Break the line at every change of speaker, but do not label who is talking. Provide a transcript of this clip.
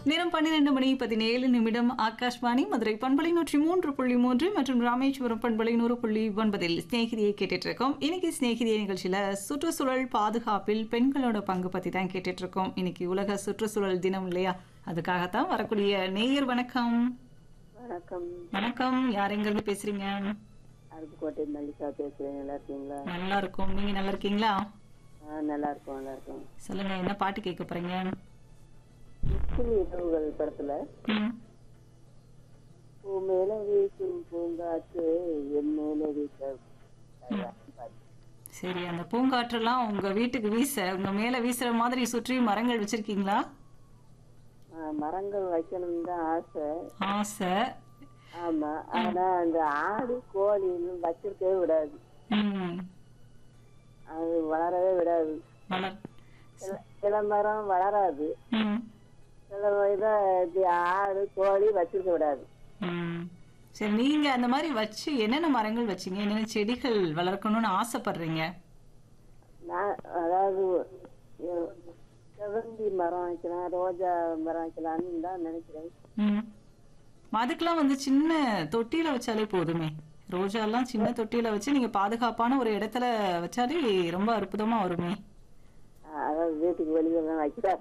நேரம் பன்னிரண்டு மணி பதினேழு நிமிடம் ஆகாஷ்வாணி மதுரை பண்பலை நூற்றி மூன்று புள்ளி மூன்று மற்றும் ராமேஸ்வரம் பண்பலை நூறு புள்ளி ஒன்பதில் ஸ்நேகிதியை கேட்டுட்டு இருக்கோம் இன்னைக்கு ஸ்நேகிதியை நிகழ்ச்சியில சுற்றுச்சூழல் பாதுகாப்பில் பெண்களோட பங்கு பத்தி தான் கேட்டுட்டு இருக்கோம் இன்னைக்கு உலக சுற்றுச்சூழல் தினம் இல்லையா அதுக்காகத்தான் வரக்கூடிய நேயர் வணக்கம்
வணக்கம்
வணக்கம் யார் எங்கிருந்து பேசுறீங்க
அருப்புக்கோட்டை மல்லிகா பேசுறேன் நல்லா இருக்கீங்களா
நல்லா இருக்கும் நீங்க நல்லா இருக்கீங்களா
ஆ நல்லா இருக்கோம் நல்லா இருக்கோம்
சொல்லுங்க என்ன பாட்டு கேட்க போறீங்க
முக்கில் இரவுகள் படத்துல
ம்,
பூ மேல வீசும் பூங்காற்று என் மேல வீச
சரி அந்த பூங்காற்றெல்லாம் உங்க வீட்டுக்கு வீச உங்க மேல வீசுற மாதிரி சுற்றி மரங்கள் வச்சிருக்கீங்களா
ஆ, மரங்கள் வைக்கணும்னு தான் ஆசை
ஆசை
ஆமா ஆனா அந்த ஆடு கோழி இன்னும் வச்சிருக்கவே விடாது
ம்
அது வளரவே விடாது
வளர்
சில- சில மரம் வளராது
ம்
சில இதை இப்படி ஆடு கோழி வச்சிருக்க விடாது
ம் சரி நீங்க அந்த மாதிரி வச்சு என்னென்ன மரங்கள் வச்சீங்க என்னென்ன செடிகள் வளர்க்கணும்னு ஆசைப்படுறீங்க
நான் அதாவது எ- செவ்வந்தி மரம் வைக்கலாம் ரோஜா மரம் வைக்கலாம்னு தான் நினைக்கிறேன்
ம் அதுக்கெல்லாம் வந்து சின்ன தொட்டியில வச்சாலே போதுமே ரோஜாலாம் சின்ன தொட்டியில வச்சு நீங்க பாதுகாப்பான ஒரு இடத்துல வச்சாலே ரொம்ப அற்புதமா வருமே
அதாவது வீட்டுக்கு வெளியில தான் வைக்கிறா